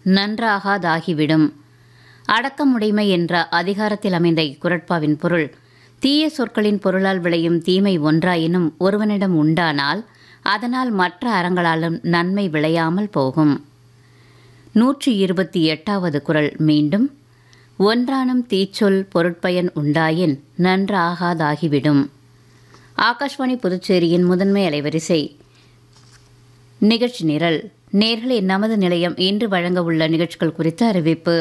நன்றாகாதாகிவிடும் அடக்கமுடைமை என்ற அதிகாரத்தில் அமைந்த இக்குரட்பாவின் பொருள் தீய சொற்களின் பொருளால் விளையும் தீமை ஒன்றாயினும் ஒருவனிடம் உண்டானால் அதனால் மற்ற அறங்களாலும் நன்மை விளையாமல் போகும் நூற்றி இருபத்தி எட்டாவது குரல் மீண்டும் ஒன்றானும் தீச்சொல் பொருட்பயன் உண்டாயின் நன்றாகாதாகிவிடும் ஆகாஷ்வாணி புதுச்சேரியின் முதன்மை அலைவரிசை நிகழ்ச்சி நிரல் நேர்களே நமது நிலையம் இன்று வழங்க உள்ள நிகழ்ச்சிகள் குறித்த அறிவிப்பு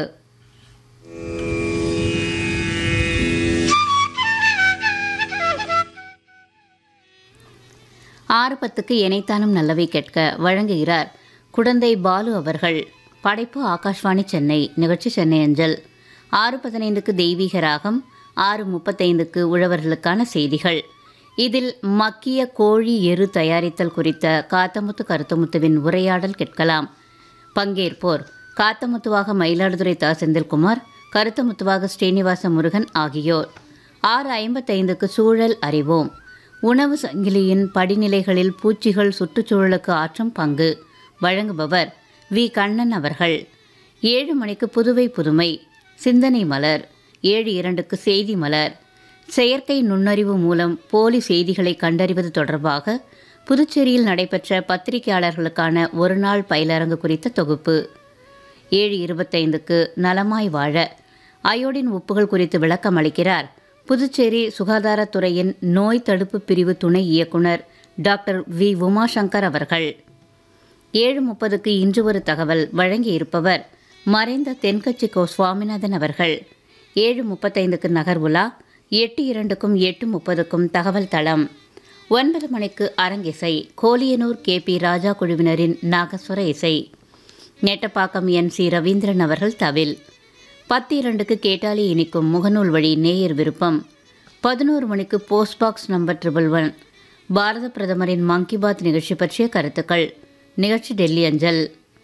ஆறு பத்துக்கு இணைத்தானும் நல்லவை கேட்க வழங்குகிறார் குடந்தை பாலு அவர்கள் படைப்பு ஆகாஷ்வாணி சென்னை நிகழ்ச்சி சென்னை அஞ்சல் ஆறு பதினைந்துக்கு தெய்வீக ராகம் ஆறு முப்பத்தைந்துக்கு உழவர்களுக்கான செய்திகள் இதில் மக்கிய கோழி எரு தயாரித்தல் குறித்த காத்தமுத்து கருத்தமுத்துவின் உரையாடல் கேட்கலாம் பங்கேற்போர் காத்தமுத்துவாக மயிலாடுதுறை தா செந்தில்குமார் கருத்தமுத்துவாக ஸ்ரீனிவாச முருகன் ஆகியோர் ஆறு ஐம்பத்தைந்துக்கு சூழல் அறிவோம் உணவு சங்கிலியின் படிநிலைகளில் பூச்சிகள் சுற்றுச்சூழலுக்கு ஆற்றும் பங்கு வழங்குபவர் வி கண்ணன் அவர்கள் ஏழு மணிக்கு புதுவை புதுமை சிந்தனை மலர் ஏழு இரண்டுக்கு செய்தி மலர் செயற்கை நுண்ணறிவு மூலம் போலி செய்திகளை கண்டறிவது தொடர்பாக புதுச்சேரியில் நடைபெற்ற பத்திரிகையாளர்களுக்கான ஒருநாள் பயிலரங்கு குறித்த தொகுப்பு ஏழு இருபத்தைந்துக்கு நலமாய் வாழ அயோடின் உப்புகள் குறித்து விளக்கம் அளிக்கிறார் புதுச்சேரி சுகாதாரத்துறையின் நோய் தடுப்பு பிரிவு துணை இயக்குனர் டாக்டர் வி உமாசங்கர் அவர்கள் ஏழு முப்பதுக்கு இன்று ஒரு தகவல் வழங்கியிருப்பவர் மறைந்த தென்கட்சி கோ சுவாமிநாதன் அவர்கள் ஏழு முப்பத்தைந்துக்கு நகர் உலா எட்டு இரண்டுக்கும் எட்டு முப்பதுக்கும் தகவல் தளம் ஒன்பது மணிக்கு அரங்கிசை கோலியனூர் கே பி ராஜா குழுவினரின் நாகஸ்வர இசை நெட்டப்பாக்கம் என் சி ரவீந்திரன் அவர்கள் தவில் பத்து இரண்டுக்கு கேட்டாலி இனிக்கும் முகநூல் வழி நேயர் விருப்பம் பதினோரு மணிக்கு post box number triple one பாரத பிரதமரின் மன் கி பாத் நிகழ்ச்சி பற்றிய கருத்துக்கள் நிகழ்ச்சி டெல்லி அஞ்சல்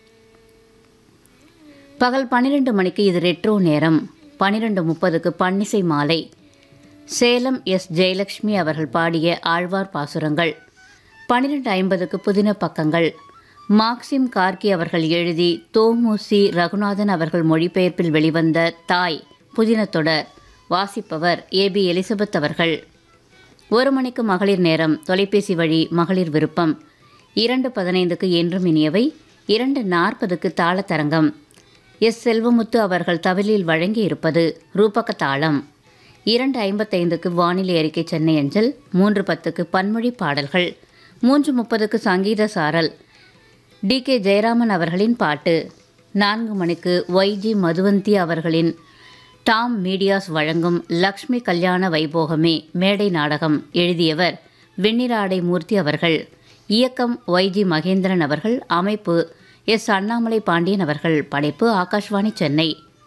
பகல் பன்னிரெண்டு மணிக்கு இது ரெட்ரோ நேரம் பன்னிரெண்டு முப்பதுக்கு பன்னிசை மாலை சேலம் எஸ் ஜெயலட்சுமி அவர்கள் பாடிய ஆழ்வார் பாசுரங்கள் பன்னிரெண்டு ஐம்பதுக்கு புதின பக்கங்கள் மார்க்சிம் கார்கி அவர்கள் எழுதி தோமுசி ரகுநாதன் அவர்கள் மொழிபெயர்ப்பில் வெளிவந்த தாய் புதின தொடர் வாசிப்பவர் ஏபி எலிசபெத் அவர்கள் ஒரு மணிக்கு மகளிர் நேரம் தொலைபேசி வழி மகளிர் விருப்பம் இரண்டு பதினைந்துக்கு என்றும் இனியவை இரண்டு நாற்பதுக்கு தாளத்தரங்கம் எஸ் செல்வமுத்து அவர்கள் தவிலில் வழங்கி இருப்பது ரூபக தாளம் இரண்டு ஐம்பத்தைந்துக்கு வானிலை அறிக்கை சென்னை அஞ்சல் மூன்று பத்துக்கு பன்மொழி பாடல்கள் மூன்று முப்பதுக்கு சங்கீத சாரல் டி கே ஜெயராமன் அவர்களின் பாட்டு நான்கு மணிக்கு ஒய்ஜி மதுவந்தி அவர்களின் டாம் மீடியாஸ் வழங்கும் லக்ஷ்மி கல்யாண வைபோகமே மேடை நாடகம் எழுதியவர் வெண்ணிராடை மூர்த்தி அவர்கள் இயக்கம் ஒய்ஜி மகேந்திரன் அவர்கள் அமைப்பு எஸ் அண்ணாமலை பாண்டியன் அவர்கள் படைப்பு ஆகாஷ்வாணி சென்னை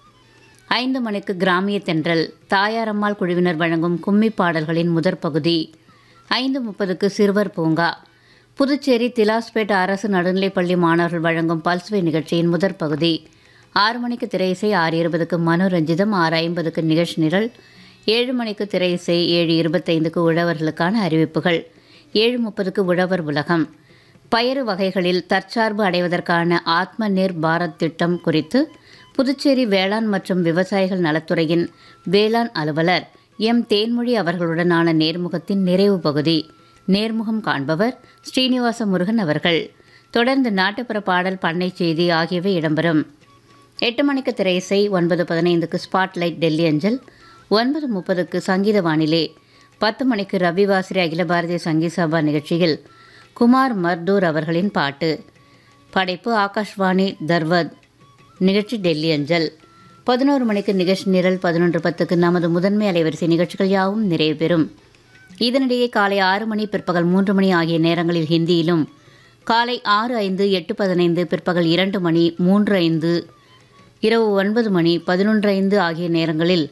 ஐந்து மணிக்கு கிராமிய தென்றல் தாயாரம்மாள் குழுவினர் வழங்கும் கும்மி பாடல்களின் முதற் பகுதி ஐந்து முப்பதுக்கு சிறுவர் பூங்கா புதுச்சேரி திலாஸ்பேட் அரசு நடுநிலைப்பள்ளி மாணவர்கள் வழங்கும் பல்ஸ்வே நிகழ்ச்சியின் முதற் பகுதி ஆறு மணிக்கு திரையிசை ஆறு இருபதுக்கு மனோரஞ்சிதம் ஆறு ஐம்பதுக்கு நிகழ்ச்சி நிரல் ஏழு மணிக்கு திரையிசை ஏழு இருபத்தைந்துக்கு உழவர்களுக்கான அறிவிப்புகள் ஏழு முப்பதுக்கு உழவர் உலகம் பயறு வகைகளில் தற்சார்பு அடைவதற்கான ஆத்ம நிர் பாரத் திட்டம் குறித்து புதுச்சேரி வேளாண் மற்றும் விவசாயிகள் நலத்துறையின் வேளாண் அலுவலர் எம் தேன்மொழி அவர்களுடனான நேர்முகத்தின் நிறைவு பகுதி நேர்முகம் காண்பவர் ஸ்ரீனிவாச முருகன் அவர்கள் தொடர்ந்து நாட்டுப்புற பாடல் பண்ணை செய்தி ஆகியவை இடம்பெறும் எட்டு மணிக்கு திரையிசை ஒன்பது பதினைந்துக்கு ஸ்பாட்லைட் டெல்லி அஞ்சல் ஒன்பது முப்பதுக்கு சங்கீத வானிலை பத்து மணிக்கு ரவிவாசிரி அகில பாரதிய சங்கீத சபா நிகழ்ச்சியில் குமார் மர்தூர் அவர்களின் பாட்டு படைப்பு ஆகாஷ்வாணி தர்வத் நிகழ்ச்சி டெல்லி அஞ்சல் பதினோரு மணிக்கு நிகழ்ச்சி நிரல் பதினொன்று பத்துக்கு நமது முதன்மை அலைவரிசை நிகழ்ச்சிகள் யாவும் நிறைவு பெறும் இதனிடையே காலை ஆறு மணி பிற்பகல் மூன்று மணி ஆகிய நேரங்களில் ஹிந்தியிலும் காலை ஆறு ஐந்து எட்டு பதினைந்து பிற்பகல் இரண்டு மணி மூன்று ஐந்து இரவு ஒன்பது மணி பதினொன்று ஐந்து ஆகிய நேரங்களில்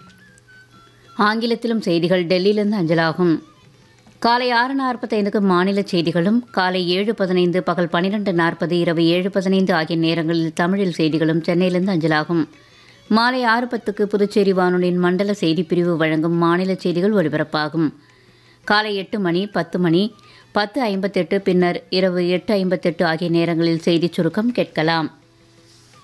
ஆங்கிலத்திலும் செய்திகள் டெல்லியிலிருந்து அஞ்சலாகும் காலை ஆறு நாற்பத்தைந்துக்கு மாநில செய்திகளும் காலை ஏழு பதினைந்து பகல் பன்னிரெண்டு நாற்பது இரவு ஏழு பதினைந்து ஆகிய நேரங்களில் தமிழில் செய்திகளும் சென்னையிலிருந்து அஞ்சலாகும் மாலை ஆறு பத்துக்கு புதுச்சேரி வானொலியின் மண்டல செய்திப் பிரிவு வழங்கும் மாநில செய்திகள் ஒலிபரப்பாகும் காலை எட்டு மணி பத்து மணி பத்து ஐம்பத்தெட்டு பின்னர் இரவு எட்டு ஐம்பத்தெட்டு ஆகிய நேரங்களில் செய்திச் சுருக்கம் கேட்கலாம்